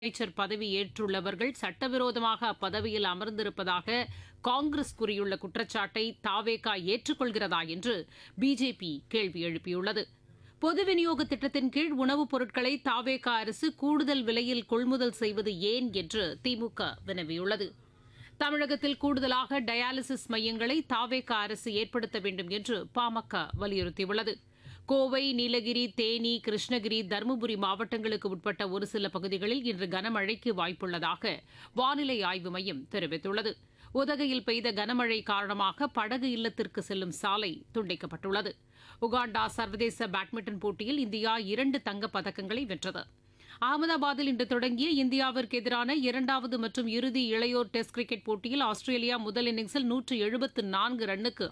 அமைச்சர் பதவி ஏற்றுள்ளவர்கள் சட்டவிரோதமாக அப்பதவியில் அமர்ந்திருப்பதாக காங்கிரஸ் கூறியுள்ள குற்றச்சாட்டை தாவேகா ஏற்றுக்கொள்கிறதா என்று பிஜேபி கேள்வி எழுப்பியுள்ளது பொது விநியோக திட்டத்தின் கீழ் உணவுப் பொருட்களை தாவேகா அரசு கூடுதல் விலையில் கொள்முதல் செய்வது ஏன் என்று திமுக வினவியுள்ளது தமிழகத்தில் கூடுதலாக டயாலிசிஸ் மையங்களை தாவேகா அரசு ஏற்படுத்த வேண்டும் என்று பாமக வலியுறுத்தியுள்ளது கோவை நீலகிரி தேனி கிருஷ்ணகிரி தருமபுரி மாவட்டங்களுக்கு உட்பட்ட ஒரு சில பகுதிகளில் இன்று கனமழைக்கு வாய்ப்புள்ளதாக வானிலை ஆய்வு மையம் தெரிவித்துள்ளது உதகையில் பெய்த கனமழை காரணமாக படகு இல்லத்திற்கு செல்லும் சாலை துண்டிக்கப்பட்டுள்ளது உகாண்டா சர்வதேச பேட்மிண்டன் போட்டியில் இந்தியா இரண்டு தங்கப் பதக்கங்களை வென்றது அகமதாபாத்தில் இன்று தொடங்கிய இந்தியாவிற்கு எதிரான இரண்டாவது மற்றும் இறுதி இளையோர் டெஸ்ட் கிரிக்கெட் போட்டியில் ஆஸ்திரேலியா முதல் இன்னிங்ஸில் நூற்று எழுபத்து நான்கு ரன்னுக்கு